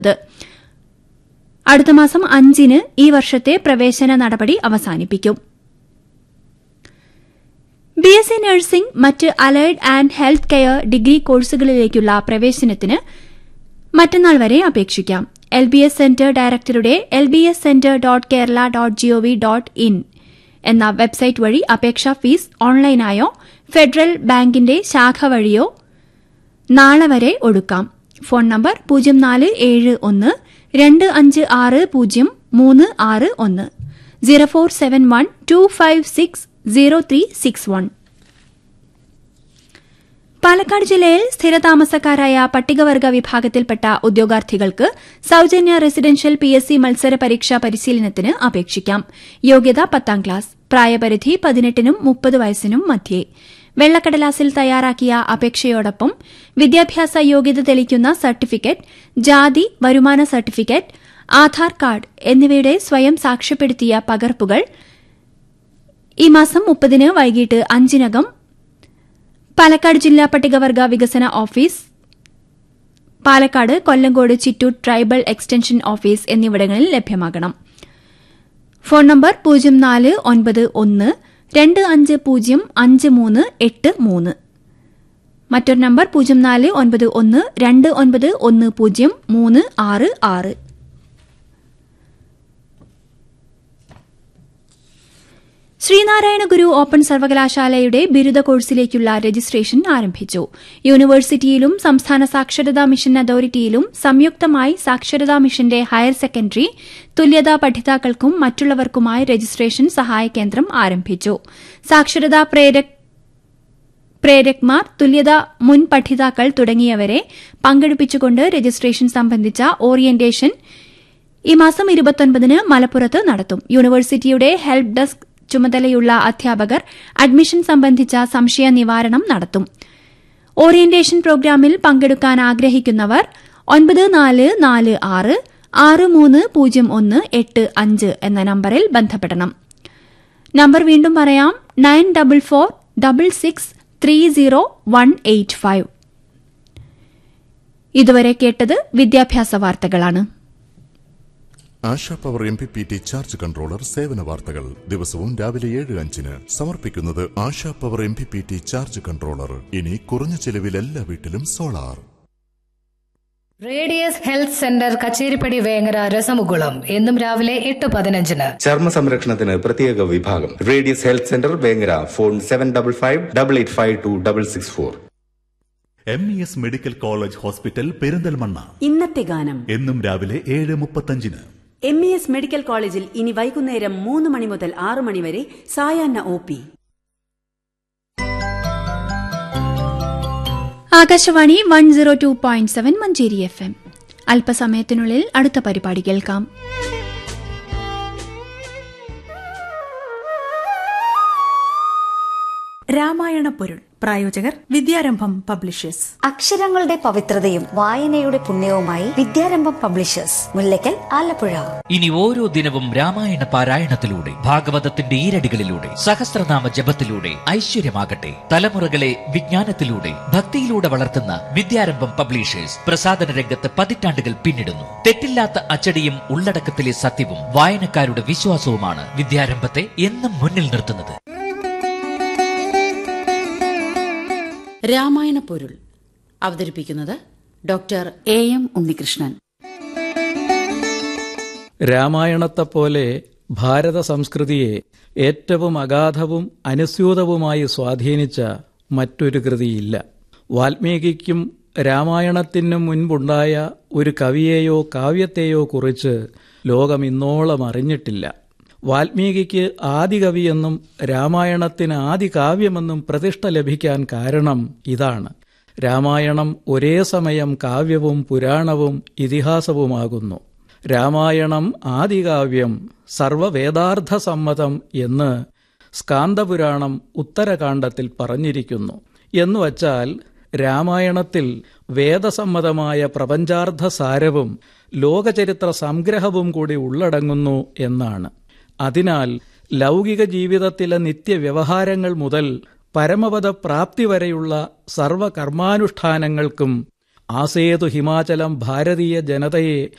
ത്. അടുത്ത മാസം അഞ്ചിന് ഈ വർഷത്തെ പ്രവേശന നടപടി അവസാനിപ്പിക്കും ബി എസ് സി നഴ്സിംഗ് മറ്റ് allied and health care degree കോഴ്സുകളിലേക്കുള്ള പ്രവേശനത്തിന് മറ്റന്നാൾ വരെ അപേക്ഷിക്കാം എൽ ബി എസ് സെന്റർ ഡയറക്ടറുടെ L B S centre dot Kerala dot GOV dot in എന്ന വെബ്സൈറ്റ് വഴി അപേക്ഷാ ഫീസ് ഓൺലൈനായോ ഫെഡറൽ ബാങ്കിന്റെ ശാഖ വഴിയോ നാളെ വരെ ഒടുക്കാം ഫോൺ നമ്പർ പൂജ്യം നാല് ഏഴ് ഒന്ന് രണ്ട് അഞ്ച് ആറ് പൂജ്യം മൂന്ന് ആറ് ഒന്ന് zero four seven one two five six zero three six one Palakkad ജില്ലയിൽ സ്ഥിരതാമസക്കാരായ പട്ടികവർഗ വിഭാഗത്തിൽപ്പെട്ട ഉദ്യോഗാർത്ഥികൾക്ക് സൌജന്യ റെസിഡൻഷ്യൽ പി എസ് സി മത്സര പരീക്ഷാ പരിശീലനത്തിന് അപേക്ഷിക്കാം യോഗ്യത പത്താം ക്ലാസ് പ്രായപരിധി പതിനെട്ടിനും മുപ്പത് വയസ്സിനും മധ്യേ വെള്ളക്കടലാസിൽ തയ്യാറാക്കിയ അപേക്ഷയോടൊപ്പം വിദ്യാഭ്യാസ യോഗ്യത തെളിയിക്കുന്ന സർട്ടിഫിക്കറ്റ് ജാതി വരുമാന സർട്ടിഫിക്കറ്റ് ആധാർ കാർഡ് എന്നിവയുടെ സ്വയം സാക്ഷ്യപ്പെടുത്തിയ പകർപ്പുകൾ ഈ മാസം മുപ്പതിന് വൈകിട്ട് അഞ്ചിനകം പാലക്കാട് ജില്ലാ പട്ടികവർഗ വികസന office Palakkad Kollengode Chittur tribal extension office എന്നിവിടങ്ങളിൽ ലഭ്യമാകണം ഫോൺ നമ്പർ പൂജ്യം നാല് ഒൻപത് ഒന്ന് രണ്ട് അഞ്ച് പൂജ്യം അഞ്ച് മൂന്ന് എട്ട് മൂന്ന് മറ്റൊരു നമ്പർ പൂജ്യം നാല് ഒൻപത് ഒന്ന് രണ്ട് ഒൻപത് ഒന്ന് പൂജ്യം മൂന്ന് ആറ് ആറ് ശ്രീനാരായണ ഗുരു ഓപ്പൺ സർവകലാശാലയുടെ ബിരുദ കോഴ്സിലേക്കുള്ള രജിസ്ട്രേഷൻ ആരംഭിച്ചു യൂണിവേഴ്സിറ്റിയിലും സംസ്ഥാന സാക്ഷരതാ മിഷൻ അതോറിറ്റിയിലും സംയുക്തമായി സാക്ഷരതാ മിഷന്റെ ഹയർ സെക്കൻഡറി തുല്യതാ പഠിതാക്കൾക്കും മറ്റുള്ളവർക്കുമായി രജിസ്ട്രേഷൻ സഹായ കേന്ദ്രം ആരംഭിച്ചു സാക്ഷരതാ പ്രേരക് പ്രേരക്മാർ തുല്യത മുൻ പഠിതാക്കൾ തുടങ്ങിയവരെ പങ്കെടുപ്പിച്ചുകൊണ്ട് രജിസ്ട്രേഷൻ സംബന്ധിച്ച ഓറിയന്റേഷൻ ഈ മാസം ഇരുപത്തൊൻപതിന് മലപ്പുറത്ത് നടത്തും യൂണിവേഴ്സിറ്റിയുടെ ഹെൽപ്പ് ഡെസ്ക് ചുമതലയുള്ള അധ്യാപകർ അഡ്മിഷൻ സംബന്ധിച്ച സംശയ നിവാരണം നടത്തും ഓറിയന്റേഷൻ പ്രോഗ്രാമിൽ പങ്കെടുക്കാൻ ആഗ്രഹിക്കുന്നവർ ഒൻപത് നാല് നാല് ആറ് ആറ് മൂന്ന് പൂജ്യം ഒന്ന് എട്ട് അഞ്ച് എന്ന നമ്പറിൽ ബന്ധപ്പെടണം നമ്പർ വീണ്ടും പറയാം nine double four double six three zero one eight five ഇതുവരെ കേട്ടത് വിദ്യാഭ്യാസ വാർത്തകളാണ് Asha power M P P T charge controller സേവന വാർത്തകൾ ദിവസവും രാവിലെ ഏഴ് അഞ്ചിന് സമർപ്പിക്കുന്നത് Asha power M P P T charge controller ഇനി കുറഞ്ഞ ചെലവിൽ എല്ലാ വീട്ടിലും solar Radius health centre Kacheripady Vengara രസമുകുളം എന്നും രാവിലെ എട്ട് പതിനഞ്ചിന് ചർമ്മ സംരക്ഷണത്തിന് പ്രത്യേക വിഭാഗം Radius health centre Vengara phone seven double five double eight five two double six four M E S medical college hospital Perinthalmanna ഇന്നത്തെ ഗാനം എന്നും രാവിലെ ഏഴ് മുപ്പത്തഞ്ചിന് എം ഇ എസ് മെഡിക്കൽ കോളേജിൽ ഇനി വൈകുന്നേരം മൂന്ന് മണി മുതൽ ആറ് മണി വരെ സായാഹ്ന O P Akashvani one zero two point seven Manjeri F M അല്പസമയത്തിനുള്ളിൽ അടുത്ത പരിപാടി കേൾക്കാം രാമായണ പൊരുൾ പ്രായോജകർ വിദ്യാരംഭം പബ്ലിഷേഴ്സ് അക്ഷരങ്ങളുടെ പവിത്രതയും വായനയുടെ പുണ്യവുമായി വിദ്യാരംഭം പബ്ലിഷേഴ്സ് മുല്ലയ്ക്കൽ ആലപ്പുഴ ഇനി ഓരോ ദിനവും രാമായണ പാരായണത്തിലൂടെ ഭാഗവതത്തിന്റെ ഈരടികളിലൂടെ സഹസ്രനാമ ജപത്തിലൂടെ ഐശ്വര്യമാകട്ടെ തലമുറകളെ വിജ്ഞാനത്തിലൂടെ ഭക്തിയിലൂടെ വളർത്തുന്ന വിദ്യാരംഭം പബ്ലിഷേഴ്സ് പ്രസാദന രംഗത്ത് പതിറ്റാണ്ടുകൾ പിന്നിടുന്നു തെറ്റില്ലാത്ത അച്ചടിയും ഉള്ളടക്കത്തിലെ സത്യവും വായനക്കാരുടെ വിശ്വാസവുമാണ് വിദ്യാരംഭത്തെ എന്നും മുന്നിൽ നിർത്തുന്നത് രാമായണ പൊരുൾ അവതരിപ്പിക്കുന്നത് ഡോക്ടർ എ എം ഉണ്ണികൃഷ്ണൻ രാമായണത്തെപ്പോലെ ഭാരത സംസ്കൃതിയെ ഏറ്റവും അഗാധവും അനുസ്യൂതവുമായി സ്വാധീനിച്ച മറ്റൊരു കൃതിയില്ല വാൽമീകിക്കും രാമായണത്തിനും മുൻപുണ്ടായ ഒരു കവിയെയോ കാവ്യത്തെയോ കുറിച്ച് ലോകം ഇന്നോളം അറിഞ്ഞിട്ടില്ല വാൽമീകിക്ക് ആദികവിയെന്നും രാമായണത്തിന് ആദികാവ്യമെന്നും പ്രതിഷ്ഠ ലഭിക്കാൻ കാരണം ഇതാണ് രാമായണം ഒരേ സമയം കാവ്യവും പുരാണവും ഇതിഹാസവുമാകുന്നു രാമായണം ആദികാവ്യം സർവവേദാർത്ഥസമ്മതം എന്ന് സ്കാന്ദപുരാണം ഉത്തരകാണ്ഡത്തിൽ പറഞ്ഞിരിക്കുന്നു എന്നുവച്ചാൽ രാമായണത്തിൽ വേദസമ്മതമായ പ്രപഞ്ചാർത്ഥ സാരവും ലോകചരിത്ര സംഗ്രഹവും കൂടി ഉള്ളടങ്ങുന്നു എന്നാണ് അതിനാൽ ലൗകിക ജീവിതത്തിലെ നിത്യവ്യവഹാരങ്ങൾ മുതൽ പരമപദ പ്രാപ്തി വരെയുള്ള സർവകർമാനുഷ്ഠാനങ്ങൾക്കും ആസേതു ഹിമാചലം ഭാരതീയ ജനതയെ